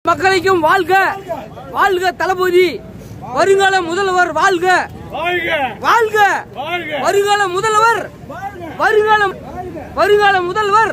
மக்களுக்கும் வாழ்க வாழ்க தளபதி வருங்கால முதல்வர் வாழ்க வாழ்க வாழ்க வாழ்க வருங்கால முதல்வர் வருங்கால வருங்கால முதல்வர்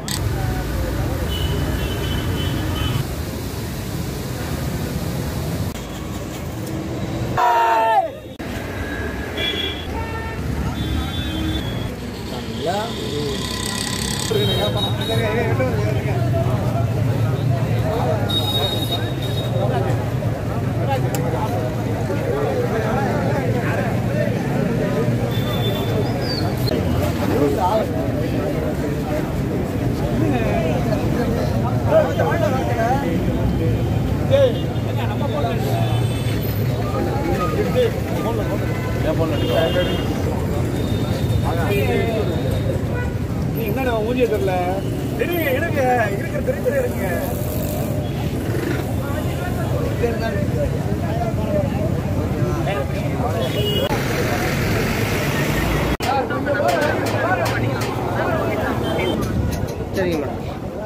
என்னடா மூஞ்சிய தெரியல எடுங்க எடுங்க இருக்கிற தெரிஞ்சு எடுங்க சரிங்க மேடம்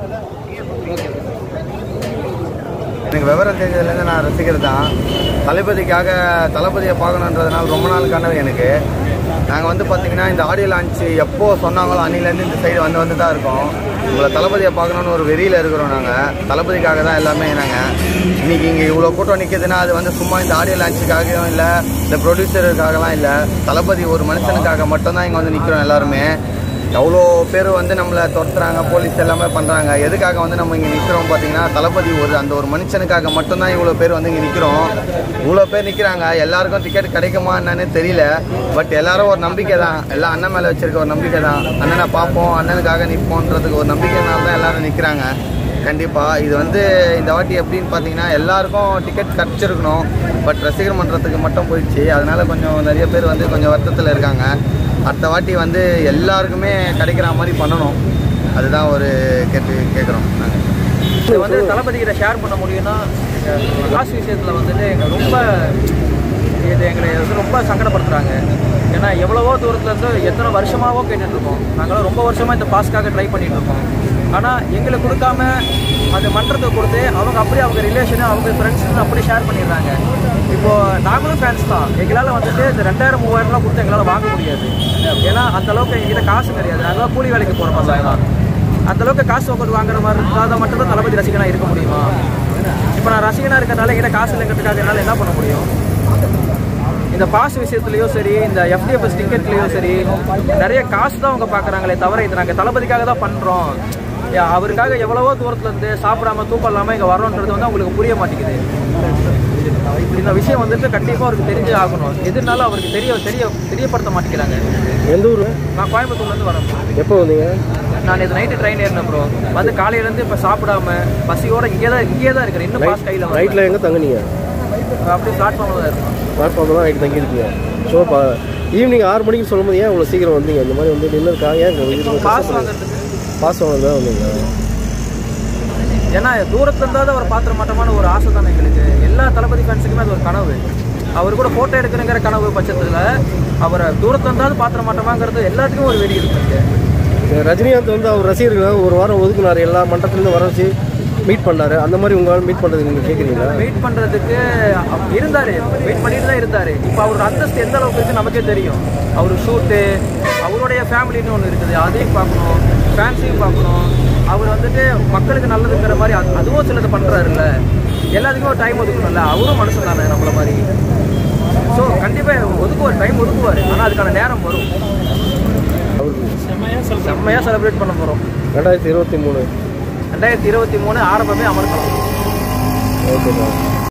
எனக்கு விவரம் தெரிஞ்சதுலேருந்து நான் ரசிகர் தான் தளபதிக்காக தளபதியை பார்க்கணுன்றதுனால ரொம்ப நாள் கனவு எனக்கு நாங்கள் வந்து பார்த்தீங்கன்னா இந்த ஆடியோ லான்ச் எப்போ சொன்னாங்களோ அன்னிலேருந்து இந்த சைடு வந்து வந்து தான் இருக்கோம் உங்களை தளபதியை பார்க்கணுன்னு ஒரு வெறியில் இருக்கிறோம் நாங்கள் தளபதிக்காக தான் எல்லாமே நாங்கள் இன்னைக்கு இங்கே இவ்வளோ கூட்டம் நிற்கிதுன்னா அது வந்து சும்மா இந்த ஆடியோ லான்ச்சுக்காகவும் இல்லை இந்த ப்ரொடியூசருக்காகலாம் இல்லை தளபதி ஒரு மனுஷனுக்காக மட்டும்தான் இங்கே வந்து நிற்கிறோம் எல்லாருமே எவ்வளோ பேர் வந்து நம்மளை துரத்துறாங்க போலீஸ் எல்லாமே பண்ணுறாங்க எதுக்காக வந்து நம்ம இங்கே நிற்கிறோம் பார்த்தீங்கன்னா தளபதி ஒரு அந்த ஒரு மனுஷனுக்காக மட்டும்தான் இவ்வளோ பேர் வந்து இங்கே நிற்கிறோம் இவ்வளோ பேர் நிற்கிறாங்க எல்லாருக்கும் டிக்கெட் கிடைக்குமா என்னன்னு தெரியல பட் எல்லாரும் ஒரு நம்பிக்கை தான் எல்லாம் அண்ணன் மேலே வச்சிருக்க ஒரு நம்பிக்கை தான் அண்ணனை பார்ப்போம் அண்ணனுக்காக நிற்போன்றதுக்கு ஒரு நம்பிக்கைனால தான் எல்லாரும் நிற்கிறாங்க கண்டிப்பாக இது வந்து இந்த வாட்டி எப்படின்னு பார்த்தீங்கன்னா எல்லாருக்கும் டிக்கெட் கிடச்சிருக்கணும் பட் ரசிகர் மன்றத்துக்கு மட்டும் போயிடுச்சு அதனால கொஞ்சம் நிறைய பேர் வந்து கொஞ்சம் வருத்தத்தில் இருக்காங்க அடுத்த வாட்டி வந்து எல்லாருக்குமே கிடைக்கிற மாதிரி பண்ணணும் அதுதான் ஒரு கேட்டு கேட்குறோம் நாங்கள் இது வந்து தளபதி கிட்ட ஷேர் பண்ண முடியும்னா இந்த காசு விஷயத்தில் வந்துட்டு எங்க ரொம்ப இது எங்களை வந்து ரொம்ப சங்கடப்படுத்துறாங்க ஏன்னா எவ்வளவோ தூரத்துல இருந்து எத்தனை வருஷமாவோ கேட்டுட்டு இருக்கோம் நாங்களாம் ரொம்ப வருஷமா இந்த பாஸ்க்காக ட்ரை பண்ணிட்டு இருக்கோம் ஆனால் எங்களுக்கு கொடுக்காம அந்த மன்றத்துக்கு கொடுத்து அவங்க அப்படியே அவங்க ரிலேஷனு அவங்க ஃப்ரெண்ட்ஸ் அப்படியே ஷேர் பண்ணிடுறாங்க இப்போ நாங்களும் ஃபேன்ஸ் தான் எங்களால் வந்துட்டு இந்த ரெண்டாயிரம் மூவாயிரம்லாம் கொடுத்து எங்களால் வாங்க முடியாது ஏன்னா அந்த அளவுக்கு எங்ககிட்ட காசு கிடையாது நாங்கள் கூலி வேலைக்கு போகிற பசங்க தான் அந்த அளவுக்கு காசு உட்காந்து வாங்குற மாதிரி இருந்தால் மட்டும்தான் தளபதி ரசிகனா இருக்க முடியுமா இப்போ நான் ரசிகனா இருக்கிறனால என்கிட்ட காசு இல்லைங்கிறதுக்காக என்னால் என்ன பண்ண முடியும் இந்த பாஸ் விஷயத்துலயும் சரி இந்த எஃப்டிஎஃப்எஸ் டிக்கெட்லயும் சரி நிறைய காசு தான் அவங்க பார்க்குறாங்களே தவிர இது நாங்கள் தளபதிக்காக தான் பண்ணுறோம் அவருக்காக எவ்வளவோ தூரத்துல இருந்து சாப்பிடாம தூக்கம் இல்லாமல் இங்கே வரோன்றது வந்து அவங்களுக்கு புரிய மாட்டேங்குது இந்த விஷயம் வந்துட்டு கண்டிப்பாக அவருக்கு தெரிஞ்சே ஆகணும் எதுனாலும் அவருக்கு தெரிய தெரிய தெரியப்படுத்த மாட்டேங்கிறாங்க எந்த ஊர் நான் கோயம்புத்தூர்லேருந்து வரேன் bro. எப்போ வந்தீங்க நான் நேற்று நைட்டு ட்ரெயின் ஏறினேன் ப்ரோ வந்து காலையிலேருந்து இப்போ சாப்பிடாம பசியோட இங்கே தான் இங்கே தான் இருக்கிறேன் இன்னும் பாஸ் கையில் நைட்டில் எங்கே தங்குனீங்க அப்படியே பிளாட்ஃபார்மில் தான் இருக்கும் பிளாட்ஃபார்மில் தான் நைட் தங்கியிருக்கீங்க ஸோ இப்போ ஈவினிங் ஆறு மணிக்கு சொல்லும்போது ஏன் இவ்வளோ சீக்கிரம் வந்தீங்க இந்த மாதிரி வந்து டின்னருக்கா ஏன் பாஸ் வாங்குறதுக்கு பாஸ் வாங்க தான் வந்தீங்க ஏன்னா தூரத்துல இருந்தாவது அவர் பாத்திர மாட்டோமான ஒரு ஆசை தானே எங்களுக்கு எல்லா தளபதி ஃபேன்ஸுக்குமே அது ஒரு கனவு அவர் கூட ஃபோட்டோ எடுக்கணுங்கிற கனவு பட்சத்தில் அவரை தூரத்துல இருந்தாவது பாத்திர மாட்டோமாங்கிறது எல்லாத்துக்கும் ஒரு வெறி இருக்கு இந்த ரஜினிகாந்த் வந்து அவர் ரசிகர்களை ஒரு வாரம் ஒதுக்குனார் எல்லா மண்டலத்துலேருந்து வர வச்சு மீட் பண்ணாரு அந்த மாதிரி உங்களால் மீட் பண்ணுறதுக்கு நீங்கள் கேட்குறீங்களா வெயிட் பண்றதுக்கு அவ- இருந்தாரு வெயிட் பண்ணிட்டு தான் இருந்தாரு இப்போ அவரோட அந்தஸ்து எந்த அளவுக்கு இருக்கு நமக்கே தெரியும் அவர் ஷூட்டு அவருடைய ஃபேமிலின்னு ஒன்று இருக்குது அதையும் பார்க்கணும் ஃபேன்ஸையும் பார்க்கணும் அவர் வந்துட்டு மக்களுக்கு நல்லதுங்கிற மாதிரி அது- அதுவும் சிலது பண்றாருல்ல எல்லாத்துக்கும் ஒரு டைம் ஒதுக்கணும்ல அவரும் மனுஷன் தானே நம்மள மாதிரி ஸோ கண்டிப்பாக ஒதுக்குவார் டைம் ஒதுக்குவார் ஆனால் அதுக்கான நேரம் வரும் செம்மையாக செலிப்ரேட் பண்ண போகிறோம் ரெண்டாயிரத்தி இருபத்தி மூணு ரெண்டாயிரத்தி இருபத்தி மூணு ஆரம்பமே அமர்க்கலாம் ஓகே சார்